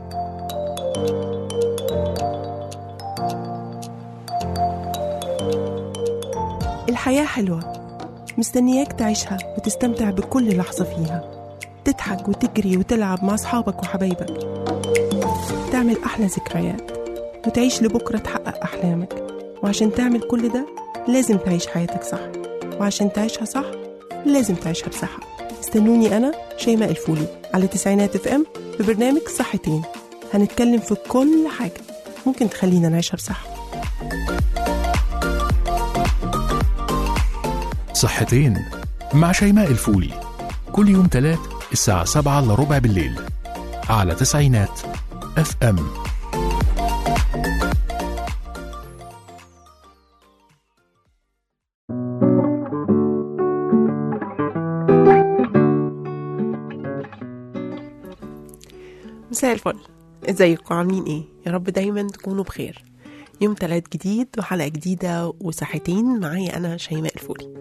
الحياة حلوة مستنياك تعيشها وتستمتع بكل لحظة فيها تضحك وتجري وتلعب مع أصحابك وحبايبك تعمل أحلى ذكريات وتعيش لبكرة تحقق أحلامك وعشان تعمل كل ده لازم تعيش حياتك صح وعشان تعيشها صح لازم تعيشها بصحة استنوني أنا شيماء الفولي على تسعينات اف ام في برنامج صحتين هنتكلم في كل حاجة ممكن تخلينا نعيشها بصحة صحتين مع شيماء الفولي كل يوم تلات الساعة سبعة إلا ربع بالليل على تسعينات اف ام مساء الفل ازيكم عاملين ايه يا رب دايما تكونوا بخير يوم تلات جديد وحلقة جديدة وصحتين معايا أنا شيماء الفولي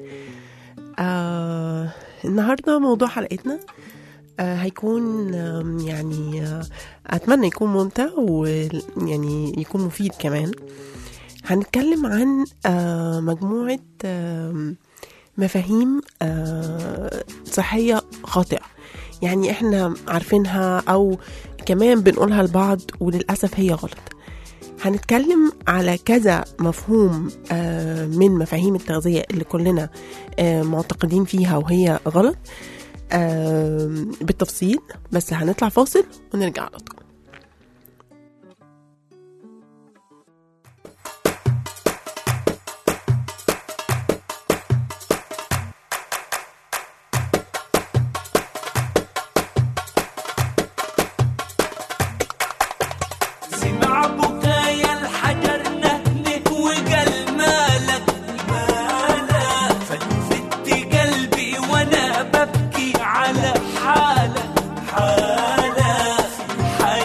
آه النهاردة موضوع حلقتنا آه هيكون آم، يعني آه أتمنى يكون ممتع ويعني يكون مفيد كمان هنتكلم عن آه مجموعة آم، مفاهيم آه صحية خاطئة يعني احنا عارفينها أو كمان بنقولها لبعض وللأسف هي غلط هنتكلم على كذا مفهوم آه، من مفاهيم التغذية اللي كلنا آه، معتقدين فيها وهي غلط آه، بالتفصيل بس هنطلع فاصل ونرجع على طول سمع بكايا الحجر نهنك وقال مالك مالك فلفت قلبي وانا ببكي على حالك حالك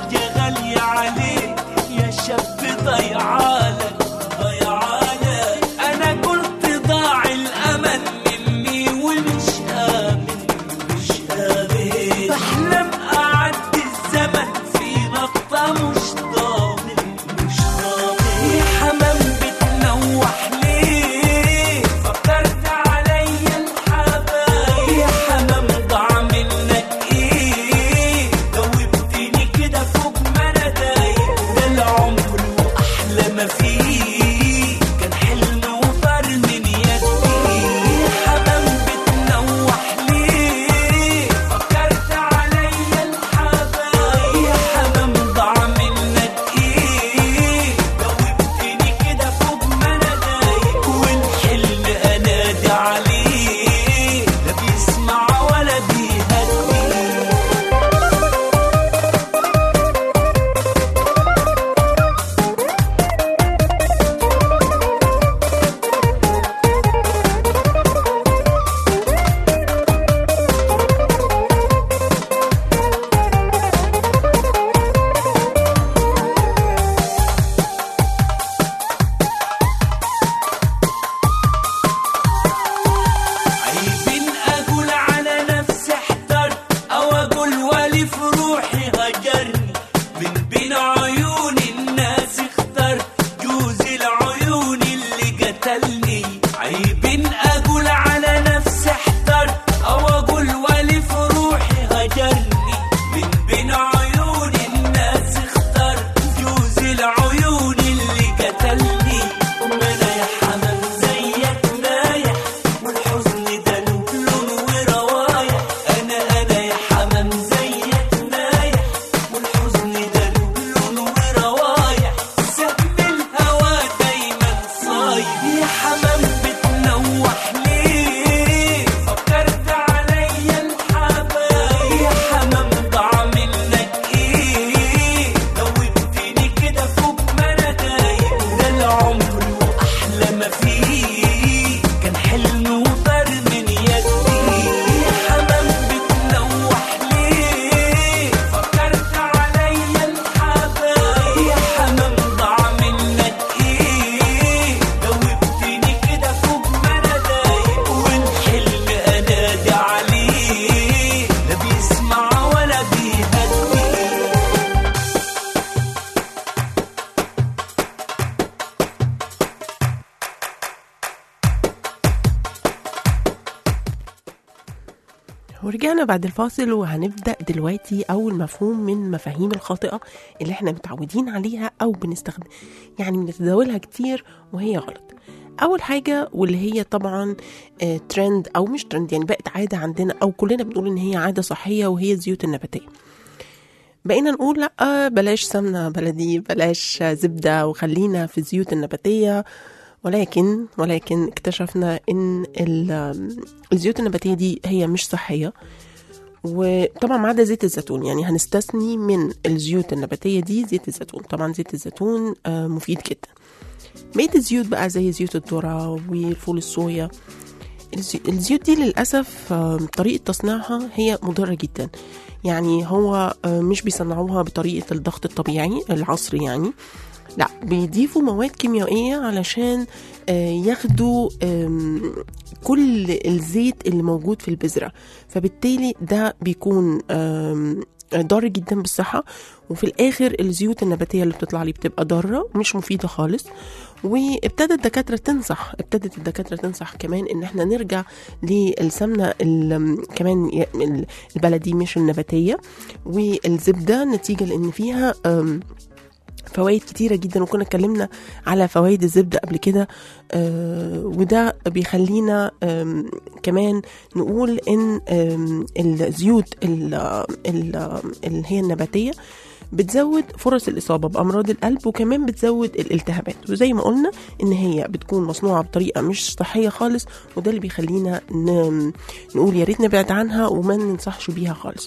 ورجعنا بعد الفاصل وهنبدأ دلوقتي أول مفهوم من مفاهيم الخاطئة اللي احنا متعودين عليها أو بنستخدم يعني بنتداولها كتير وهي غلط أول حاجة واللي هي طبعا آه، ترند أو مش ترند يعني بقت عادة عندنا أو كلنا بنقول إن هي عادة صحية وهي الزيوت النباتية بقينا نقول لا بلاش سمنة بلدي بلاش زبدة وخلينا في الزيوت النباتية ولكن ولكن اكتشفنا ان ال- الزيوت النباتية دي هي مش صحية وطبعا ما عدا زيت الزيتون يعني هنستثني من الزيوت النباتية دي زيت الزيتون طبعا زيت الزيتون آه، مفيد جدا بقية الزيوت بقى زي زيوت الذرة وفول الصويا الزي- الزيوت دي للأسف آه، طريقة تصنيعها هي مضرة جدا يعني هو آه، مش بيصنعوها بطريقة الضغط الطبيعي العصري يعني لا بيضيفوا مواد كيميائية علشان آه، ياخدوا آم، كل الزيت اللي موجود في البذرة فبالتالي ده بيكون آم، ضار جدا بالصحة وفي الآخر الزيوت النباتية اللي بتطلع لي بتبقى ضارة مش مفيدة خالص وابتدت الدكاترة تنصح ابتدت الدكاترة تنصح كمان ان احنا نرجع للسمنة ال- كمان ي- ال- البلدي مش النباتية والزبدة نتيجة لان فيها آم، فوائد كتيرة جدا وكنا اتكلمنا على فوائد الزبدة قبل كده آه وده بيخلينا آم، كمان نقول ان آم، الزيوت ال- ال- اللي هي النباتية بتزود فرص الإصابة بأمراض القلب وكمان بتزود الالتهابات وزي ما قلنا إن هي بتكون مصنوعة بطريقة مش صحية خالص وده اللي بيخلينا ن- نقول يا ريت نبعد عنها وما ننصحش بيها خالص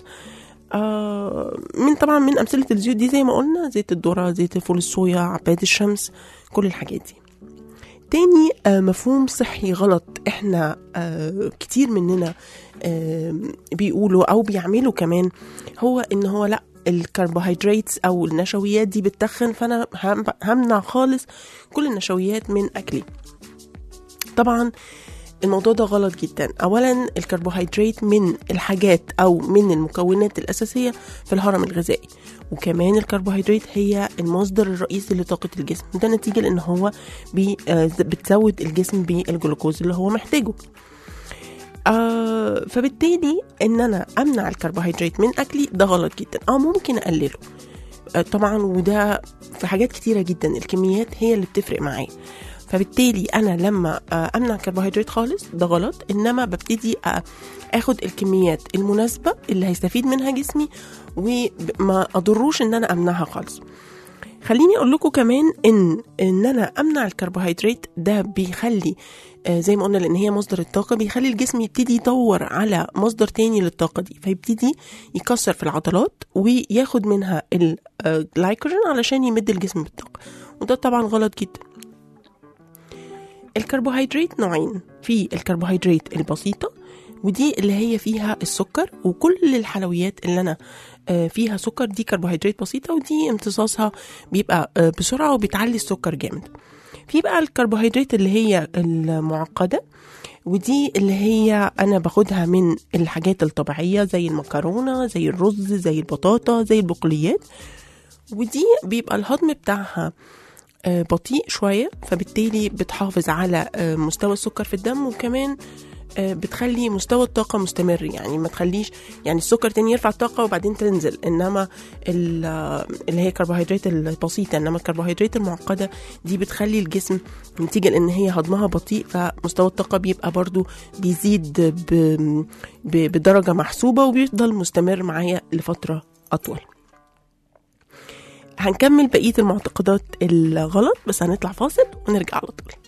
آه من طبعا من أمثلة الزيوت دي زي ما قلنا زيت الذرة زيت فول الصويا عباد الشمس كل الحاجات دي تاني آه مفهوم صحي غلط احنا آه كتير مننا آه بيقولوا او بيعملوا كمان هو ان هو لا الكربوهيدرات او النشويات دي بتتخن فانا هم- همنع خالص كل النشويات من اكلي طبعا الموضوع ده غلط جدا اولا الكربوهيدرات من الحاجات او من المكونات الاساسيه في الهرم الغذائي وكمان الكربوهيدرات هي المصدر الرئيسي لطاقه الجسم ده نتيجه لان هو بي آه، بتزود الجسم بالجلوكوز اللي هو محتاجه آه فبالتالي ان انا امنع الكربوهيدرات من اكلي ده غلط جدا اه ممكن اقلله آه طبعا وده في حاجات كتيره جدا الكميات هي اللي بتفرق معايا فبالتالي انا لما آه، امنع الكربوهيدرات خالص ده غلط انما ببتدي آه، اخد الكميات المناسبه اللي هيستفيد منها جسمي وما اضروش ان انا امنعها خالص خليني اقول لكم كمان ان ان انا امنع الكربوهيدرات ده بيخلي آه، زي ما قلنا لان هي مصدر الطاقه بيخلي الجسم يبتدي يدور على مصدر تاني للطاقه دي فيبتدي يكسر في العضلات وياخد منها الجلايكوجين علشان يمد الجسم بالطاقه وده طبعا غلط جدا الكربوهيدرات نوعين في الكربوهيدرات البسيطة ودي اللي هي فيها السكر وكل الحلويات اللي أنا آه، فيها سكر دي كربوهيدرات بسيطة ودي امتصاصها بيبقى آه، بسرعة وبتعلي السكر جامد في بقى الكربوهيدرات اللي هي المعقدة ودي اللي هي أنا باخدها من الحاجات الطبيعية زي المكرونة زي الرز زي البطاطا زي البقوليات ودي بيبقى الهضم بتاعها آه، بطيء شوية فبالتالي بتحافظ على آه، مستوى السكر في الدم وكمان آه، بتخلي مستوى الطاقة مستمر يعني ما تخليش يعني السكر تاني يرفع الطاقة وبعدين تنزل انما ال- آه، اللي هي الكربوهيدرات البسيطة انما الكربوهيدرات المعقدة دي بتخلي الجسم نتيجة لان هي هضمها بطيء فمستوى الطاقة بيبقى برضو بيزيد ب... ب... بدرجة محسوبة وبيفضل مستمر معايا لفترة أطول هنكمل بقية المعتقدات الغلط بس هنطلع فاصل ونرجع على طول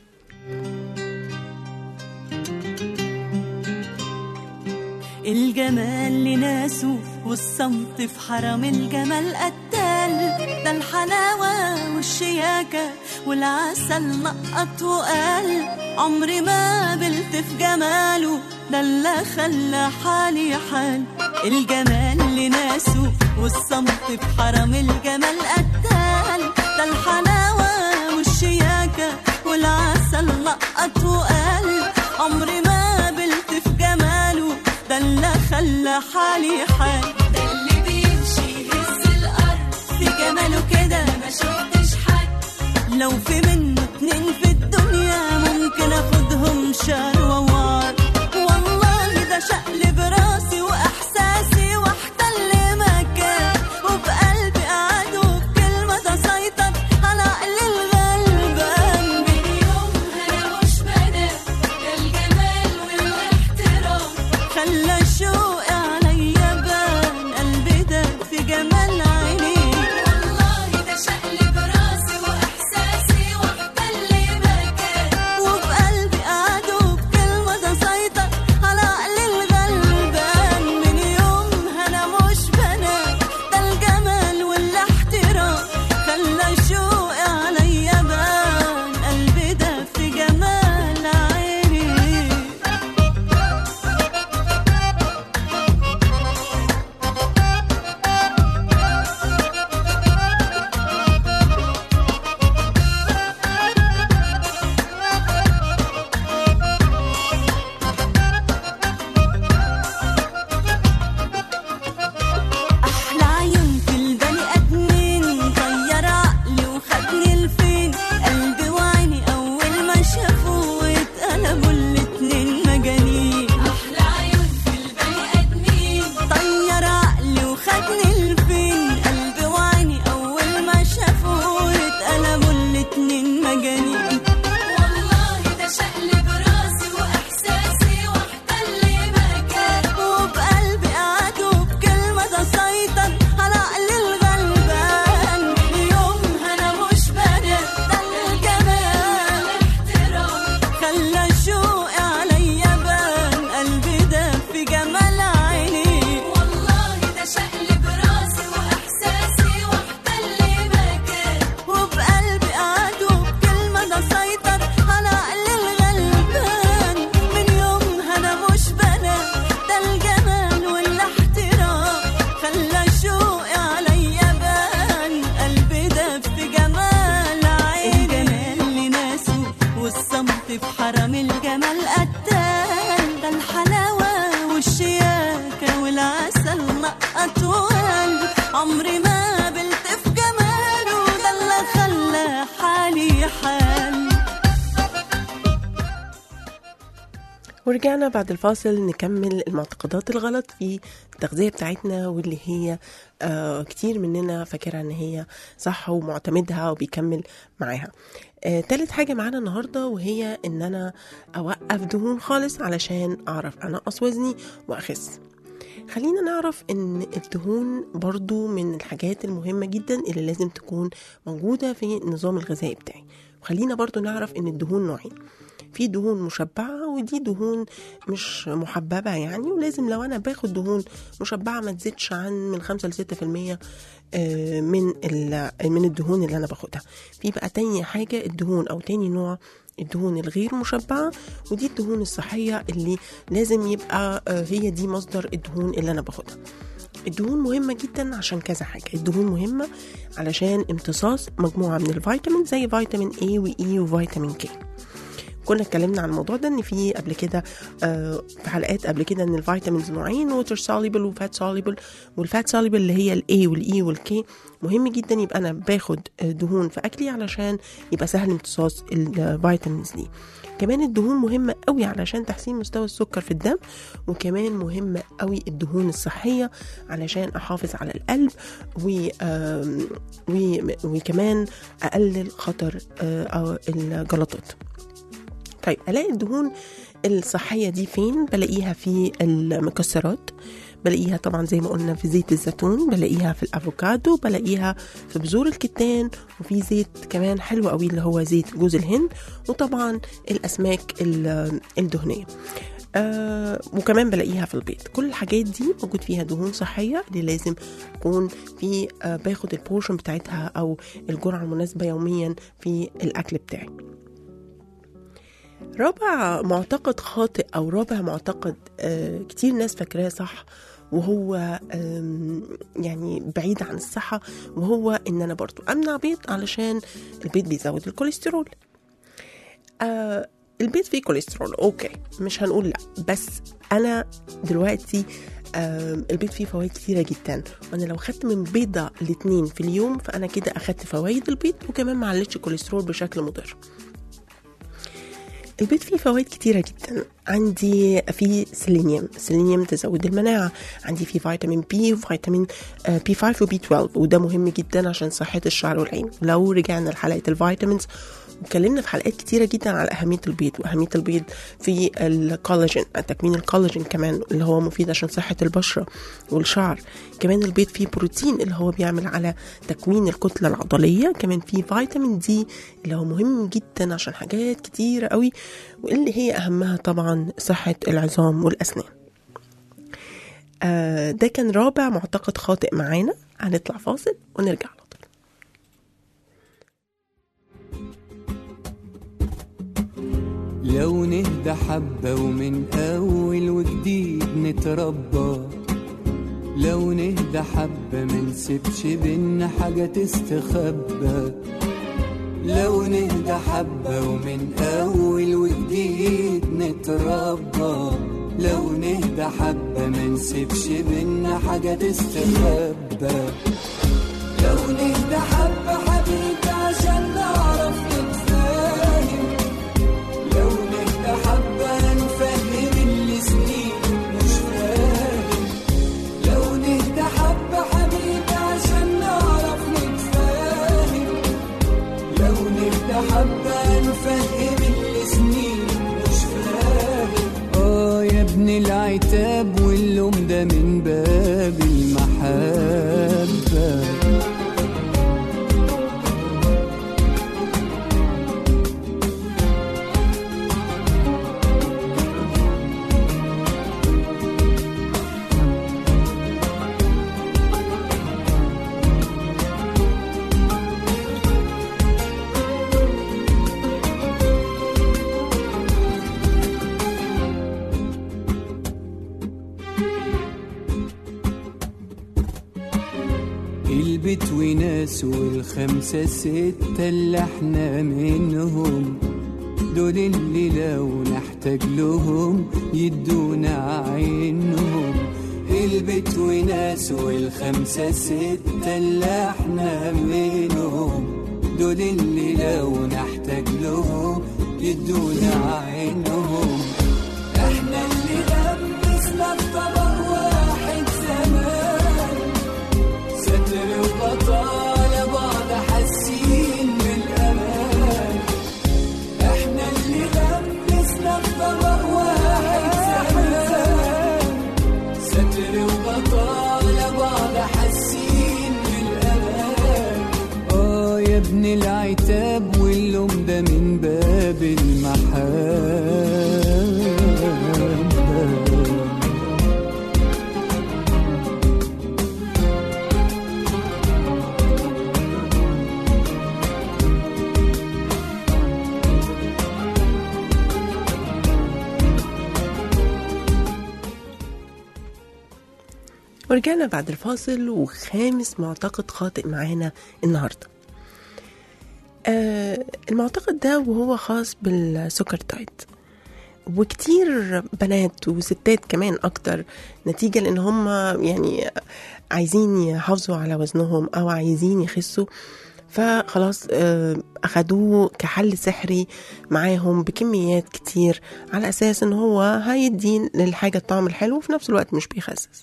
الجمال لناسه والصمت في حرم الجمال قتال ده الحلاوة والشياكة والعسل نقط وقال عمري ما قبلت في جماله ده اللي خلى حالي حال الجمال لناسه والصمت في حرم الجمال قتال ده الحلاوة والشياكة والعسل نقط وقال عمري ما قبلت في جماله ده اللي خلى حالي حال ده اللي بيمشي يهز الأرض في جماله كده ما شفتش حد لو في منه اتنين في الدنيا ممكن اخدهم شهر ووار والله ده شقلب راسي عمري ما قابلت في جماله ده اللي خلى حالي حالي ورجعنا بعد الفاصل نكمل المعتقدات الغلط في التغذية بتاعتنا واللي هي آه كتير مننا فاكرها ان هي صح ومعتمدها وبيكمل معاها آه تالت حاجة معانا النهاردة وهي ان انا اوقف دهون خالص علشان اعرف انقص وزني واخس خلينا نعرف ان الدهون برضو من الحاجات المهمة جدا اللي لازم تكون موجودة في النظام الغذائي بتاعي وخلينا برضو نعرف ان الدهون نوعين في دهون مشبعة ودي دهون مش محببة يعني ولازم لو أنا باخد دهون مشبعة ما تزيدش عن من خمسة لستة في المية آه، من ال- من الدهون اللي أنا باخدها في بقى تاني حاجة الدهون أو تاني نوع الدهون الغير مشبعة ودي الدهون الصحية اللي لازم يبقى آه، هي دي مصدر الدهون اللي أنا باخدها الدهون مهمة جدا عشان كذا حاجة الدهون مهمة علشان امتصاص مجموعة من الفيتامين زي فيتامين A و E وفيتامين K كنا اتكلمنا عن الموضوع ده ان في قبل كده آه، في حلقات قبل كده ان الفيتامينز نوعين ووتر سوليبل وفات سوليبل والفات سوليبل اللي هي الاي والاي والكي مهم جدا يبقى انا باخد آه، دهون في اكلي علشان يبقى سهل امتصاص الفيتامينز دي كمان الدهون مهمة قوي علشان تحسين مستوى السكر في الدم وكمان مهمة قوي الدهون الصحية علشان أحافظ على القلب و... آم، و... وكمان أقلل خطر آه، أو الجلطات طيب الاقي الدهون الصحيه دي فين بلاقيها في المكسرات بلاقيها طبعا زي ما قلنا في زيت الزيتون بلاقيها في الافوكادو بلاقيها في بذور الكتان وفي زيت كمان حلو قوي اللي هو زيت جوز الهند وطبعا الاسماك ال- الدهنيه آه وكمان بلاقيها في البيض كل الحاجات دي موجود فيها دهون صحيه اللي لازم اكون في آه باخد البورشن بتاعتها او الجرعه المناسبه يوميا في الاكل بتاعي رابع معتقد خاطئ او رابع معتقد آه كتير ناس فاكراه صح وهو آم، يعني بعيد عن الصحة وهو ان انا برضو امنع بيض علشان البيض بيزود الكوليسترول آه البيض فيه كوليسترول اوكي مش هنقول لا بس انا دلوقتي آم، البيض فيه فوائد كتيرة جدا وانا لو خدت من بيضة لاتنين في اليوم فانا كده اخدت فوائد البيض وكمان ما علتش الكوليسترول بشكل مضر البيض فيه فوائد كتيرة جدا عندي في سيلينيوم سيلينيوم تزود المناعة عندي فيه فيتامين بي وفيتامين بي 5 وبي 12 وده مهم جدا عشان صحة الشعر والعين لو رجعنا لحلقة الفيتامينز واتكلمنا في حلقات كتيرة جدا على أهمية البيض وأهمية البيض في الكولاجين تكوين الكولاجين كمان اللي هو مفيد عشان صحة البشرة والشعر كمان البيض فيه بروتين اللي هو بيعمل على تكوين الكتلة العضلية كمان فيه فيتامين دي اللي هو مهم جدا عشان حاجات كتيرة قوي واللي هي أهمها طبعا صحة العظام والأسنان آه ده كان رابع معتقد خاطئ معانا هنطلع فاصل ونرجع على طول لو نهدى حبة ومن أول وجديد نتربى لو نهدى حبة منسيبش بينا حاجة تستخبى لو نهدى حبة ومن أول وجديد نتربى لو نهدى حبة منسيبش بينا حاجة تستخبى لو نهدى حبة حبيبي عشان نعرف نتفاهم لو نهدى حبة نفهم اللي سنين مش فاهم لو نهدى حبة حبيبي عشان نعرف نتفاهم لو نهدى حبة نفهم اللي سنين مش فاهم اه يا ابن العتاب واللوم ده من باب المحبة البيت وناس والخمسة ستة اللي احنا منهم دول اللي لو نحتاج لهم يدونا عينهم البيت وناس والخمسة ستة اللي احنا منهم دول اللي لو نحتاج لهم يدونا عينهم احنا اللي لبسنا في طبق واحد زمان ستر وبطالة بعض حاسين بالامان احنا اللي لبسنا في طبق واحد زمان ستر وبطالة بعض حاسين بالامان اه يا ابن العتاب واللوم ده من باب المحبة ورجعنا بعد الفاصل وخامس معتقد خاطئ معانا النهارده آه المعتقد ده وهو خاص بالسكر دايت وكتير بنات وستات كمان اكتر نتيجة لان هم يعني عايزين يحافظوا على وزنهم او عايزين يخسوا فخلاص آه، اخدوه كحل سحري معاهم بكميات كتير على اساس ان هو هيدي للحاجة الطعم الحلو وفي نفس الوقت مش بيخسس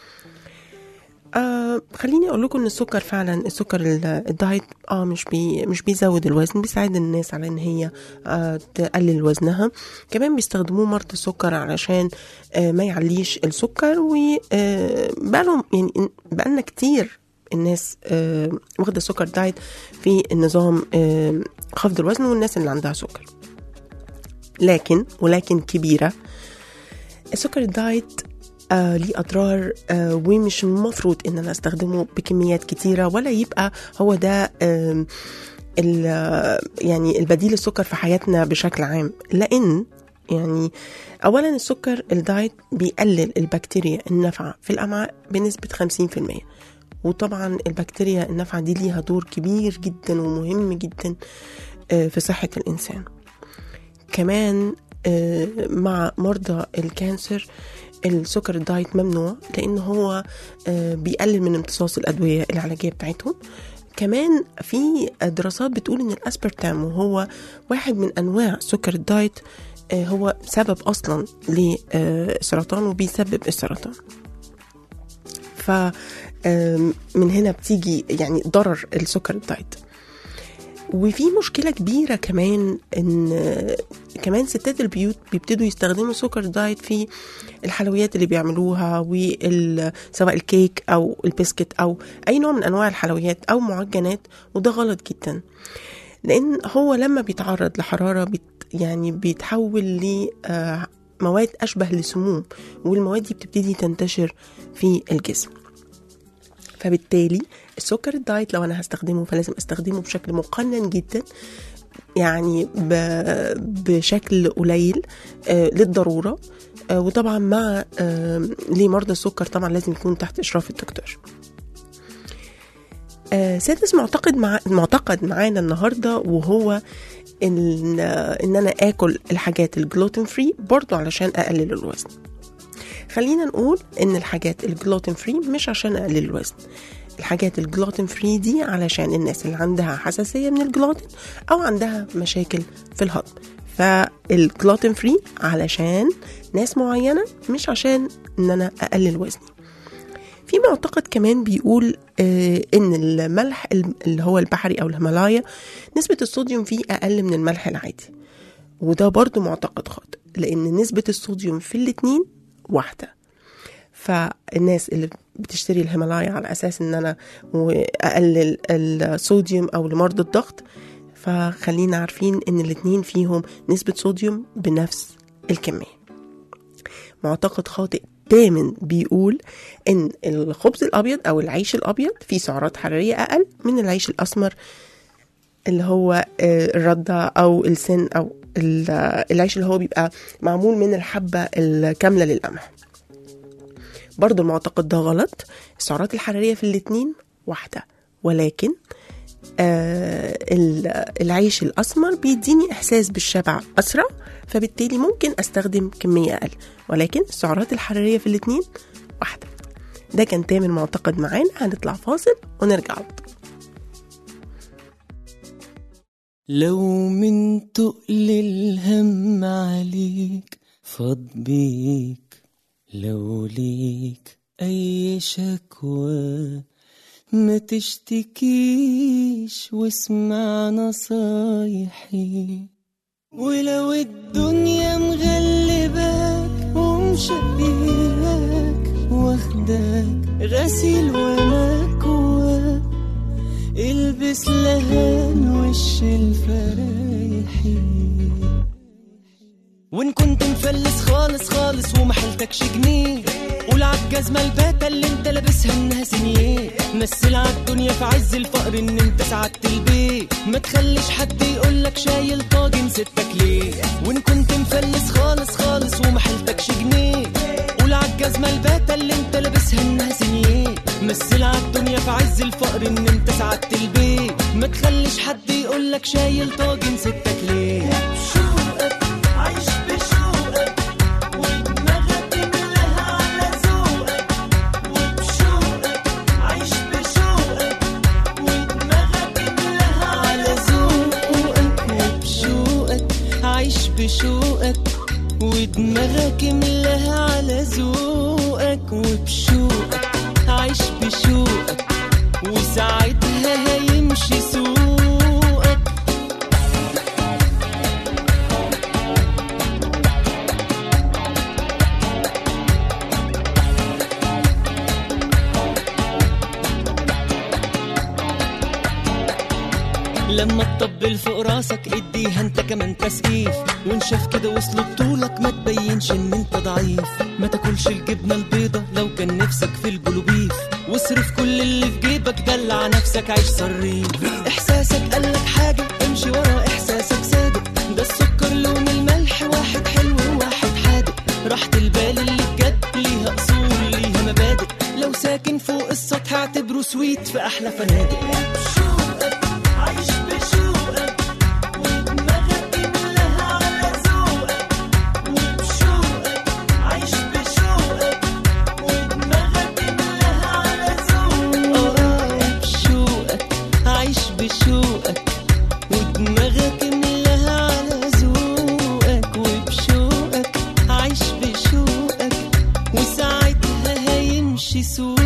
آه خليني اقول لكم ان السكر فعلا السكر ال- الدايت اه مش بي مش بيزود الوزن بيساعد الناس على ان هي آه تقلل وزنها كمان بيستخدموه مرضى السكر علشان آه ما يعليش السكر وبقالهم يعني بقالنا كتير الناس آه واخده سكر دايت في النظام آه خفض الوزن والناس اللي عندها سكر لكن ولكن كبيره السكر الدايت آه ليه اضرار آه ومش المفروض ان انا استخدمه بكميات كتيره ولا يبقى هو ده آه ال- آه، يعني البديل السكر في حياتنا بشكل عام لان يعني اولا السكر الدايت بيقلل البكتيريا النافعه في الامعاء بنسبه 50% وطبعا البكتيريا النافعه دي ليها دور كبير جدا ومهم جدا آه، في صحه الانسان كمان آه، مع مرضى الكانسر السكر الدايت ممنوع لان هو آه، بيقلل من امتصاص الادويه العلاجيه بتاعتهم كمان في دراسات بتقول ان الاسبرتام وهو واحد من انواع سكر الدايت آه، هو سبب اصلا للسرطان وبيسبب السرطان ف آم، من هنا بتيجي يعني ضرر السكر الدايت وفي مشكلة كبيرة كمان ان آه، كمان ستات البيوت بيبتدوا يستخدموا سكر دايت في الحلويات اللي بيعملوها وال سواء الكيك او البسكت او اي نوع من انواع الحلويات او معجنات وده غلط جدا لان هو لما بيتعرض لحرارة بيت يعني بيتحول لمواد اشبه لسموم والمواد دي بتبتدي تنتشر في الجسم فبالتالي السكر الدايت لو انا هستخدمه فلازم استخدمه بشكل مقنن جدا يعني ب- بشكل قليل آه، للضروره آه، وطبعا مع آه، لمرضى السكر طبعا لازم يكون تحت اشراف الدكتور آه، سادس معتقد مع معتقد معانا النهارده وهو ان ان انا اكل الحاجات الجلوتين فري برضو علشان اقلل الوزن خلينا نقول ان الحاجات الجلوتين فري مش عشان اقلل الوزن الحاجات الجلوتين فري دي علشان الناس اللي عندها حساسية من الجلوتين أو عندها مشاكل في الهضم فالجلوتين فري علشان ناس معينة مش عشان إن أنا أقلل وزني في معتقد كمان بيقول آه ان الملح اللي هو البحري او الهيمالايا نسبة الصوديوم فيه اقل من الملح العادي وده برضو معتقد خاطئ لان نسبة الصوديوم في الاتنين واحدة فالناس اللي بتشتري الهيمالايا على اساس ان انا اقلل الصوديوم او لمرضى الضغط فخلينا عارفين ان الاتنين فيهم نسبة صوديوم بنفس الكمية معتقد خاطئ تامن بيقول ان الخبز الابيض او العيش الابيض فيه سعرات حراريه اقل من العيش الاسمر اللي هو الرده او السن او العيش اللي هو بيبقى معمول من الحبه الكامله للقمح برضو المعتقد ده غلط السعرات الحراريه في الاتنين واحده ولكن آه العيش الاسمر بيديني احساس بالشبع اسرع فبالتالي ممكن استخدم كميه اقل ولكن السعرات الحراريه في الاتنين واحده ده كان تامر معتقد معانا هنطلع فاصل ونرجع على طول. لو من تقل الهم عليك فاض بيك لو ليك أي شكوى ما تشتكيش واسمع نصايحي ولو الدنيا مغلباك ومشقياك واخداك غسيل ومكواك البس لهان وش الفرايحي وان كنت مفلس خالص خالص ومحلتكش جنيه قول عالجزمة الباتة اللي انت لابسها انها سنيه مثل عالدنيا في عز الفقر ان انت سعدت البيت ما تخليش حد يقولك شايل طاجن ستك ليه وان كنت مفلس خالص خالص ومحلتكش جنيه قول عالجزمة الباتة اللي انت لابسها انها سنيه مثل عالدنيا في عز الفقر ان انت سعدت البيت ما تخليش حد يقولك شايل طاجن ستك ليه بشوقك عايش بشوقك ودماغك ملاها على ذوقك وبشوقك عايش بشوقك ودماغك ملاها على ذوقك وبشوقك عايش بشوقك ودماغك ملاها على ذوقك وبشوقك عايش بشوقك وساعتها هيمشي سوقك لما تطبل فوق راسك اديها انت كمان تسقيف وان شاف كده وصل بطولك ما تبينش ان انت ضعيف ما تاكلش الجبنه البيضه لو كان نفسك في البلوبيف واصرف كل اللي في جيبك دلع نفسك عيش صريف احساسك قالك حاجه امشي ورا احساسك صادق ده السكر لون الملح واحد حلو وواحد حادق راحة البال اللي بجد ليها اصول ليها مبادئ لو ساكن فوق السطح اعتبره سويت في احلى فنادق بشوقك عايش بشوقك ودماغك ملاها على ذوقك وبشوقك عايش بشوقك ودماغك ملاها على ذوقك اه بشوقك عايش بشوقك ودماغك ملاها على ذوقك وبشوقك عايش بشوقك وساعتها هيمشي سوقك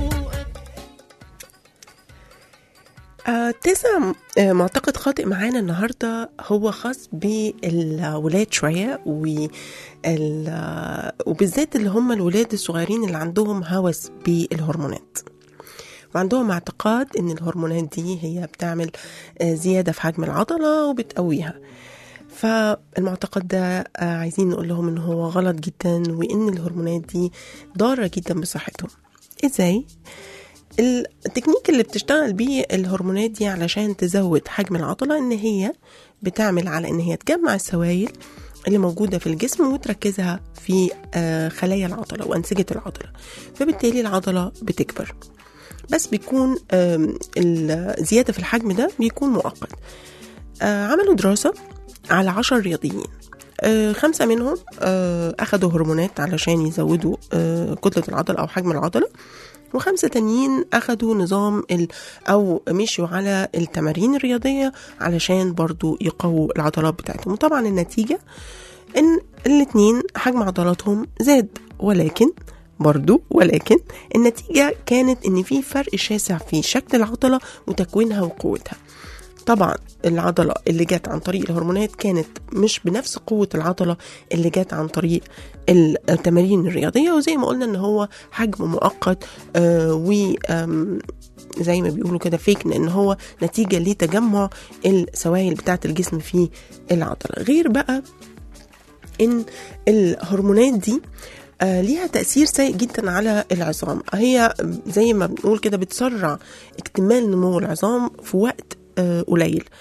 آه تسع آه معتقد خاطئ معانا النهارده هو خاص بالولاد شويه وال آه، وبالذات اللي هم الولاد الصغيرين اللي عندهم هوس بالهرمونات وعندهم اعتقاد ان الهرمونات دي هي بتعمل آه، زياده في حجم العضله وبتقويها فالمعتقد ده آه، عايزين نقول لهم ان هو غلط جدا وان الهرمونات دي ضاره جدا بصحتهم ازاي التكنيك اللي بتشتغل بيه الهرمونات دي علشان تزود حجم العضلة ان هي بتعمل على ان هي تجمع السوائل اللي موجودة في الجسم وتركزها في آه، خلايا العضلة وأنسجة العضلة فبالتالي العضلة بتكبر بس بيكون آم، الزيادة في الحجم ده بيكون مؤقت آه، عملوا دراسة على عشر رياضيين آه، خمسة منهم آه، أخدوا هرمونات علشان يزودوا آه، كتلة العضلة أو حجم العضلة وخمسة تانيين أخدوا نظام ال أو مشوا على التمارين الرياضية علشان برضو يقووا العضلات بتاعتهم وطبعا النتيجة إن الاتنين حجم عضلاتهم زاد ولكن برضو ولكن النتيجة كانت إن في فرق شاسع في شكل العضلة وتكوينها وقوتها طبعا العضلة اللي جت عن طريق الهرمونات كانت مش بنفس قوة العضلة اللي جت عن طريق التمارين الرياضية وزي ما قلنا ان هو حجم مؤقت آه و آم، زي ما بيقولوا كده فيك ان هو نتيجة لتجمع السوائل بتاعة الجسم في العضلة غير بقى ان الهرمونات دي آه ليها تأثير سيء جدا على العظام هي زي ما بنقول كده بتسرع اكتمال نمو العظام في وقت آه قليل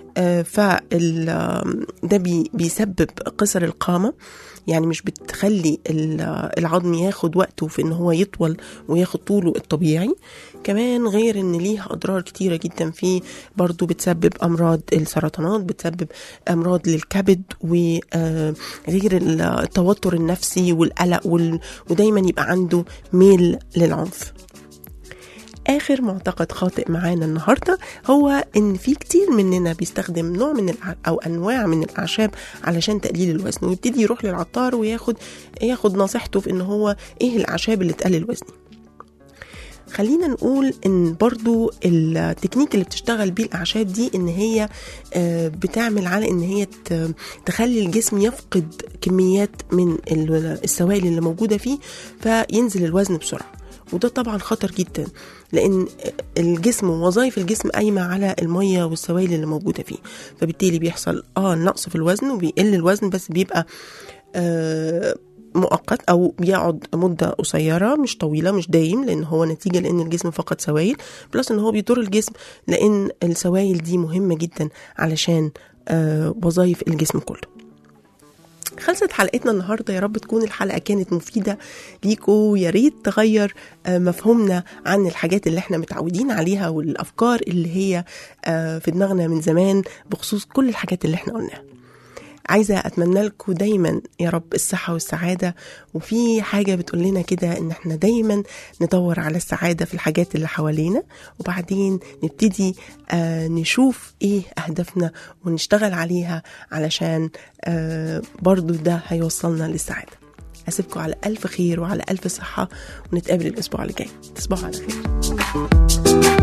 آه، فال آم، ده بي بيسبب قصر القامة يعني مش بتخلي ال- العظم ياخد وقته في ان هو يطول وياخد طوله الطبيعي كمان غير ان ليها اضرار كتيره جدا في برضو بتسبب امراض السرطانات بتسبب امراض للكبد وغير التوتر النفسي والقلق وال- ودايما يبقى عنده ميل للعنف اخر معتقد خاطئ معانا النهارده هو ان في كتير مننا بيستخدم نوع من الع... او انواع من الاعشاب علشان تقليل الوزن ويبتدي يروح للعطار وياخد ياخد نصيحته في ان هو ايه الاعشاب اللي تقلل وزني خلينا نقول ان برضو التكنيك اللي بتشتغل بيه الاعشاب دي ان هي آه، بتعمل على ان هي ت- تخلي الجسم يفقد كميات من ال- السوائل اللي موجوده فيه فينزل الوزن بسرعه وده طبعا خطر جدا لان الجسم ووظائف الجسم قايمه على الميه والسوائل اللي موجوده فيه فبالتالي بيحصل اه نقص في الوزن وبيقل الوزن بس بيبقى آه مؤقت او بيقعد مده قصيره مش طويله مش دايم لان هو نتيجه لان الجسم فقد سوائل بلس ان هو بيضر الجسم لان السوائل دي مهمه جدا علشان آه وظائف الجسم كله خلصت حلقتنا النهارده يا رب تكون الحلقه كانت مفيده ليكوا ويا ريت تغير آه، مفهومنا عن الحاجات اللي احنا متعودين عليها والافكار اللي هي آه، في دماغنا من زمان بخصوص كل الحاجات اللي احنا قلناها عايزة أتمنى لكم دايما يا رب الصحة والسعادة وفي حاجة بتقول لنا كده إن احنا دايما ندور على السعادة في الحاجات اللي حوالينا وبعدين نبتدي آه نشوف إيه أهدافنا ونشتغل عليها علشان آه برضو ده هيوصلنا للسعادة أسيبكم على ألف خير وعلى ألف صحة ونتقابل الأسبوع اللي جاي تصبحوا على خير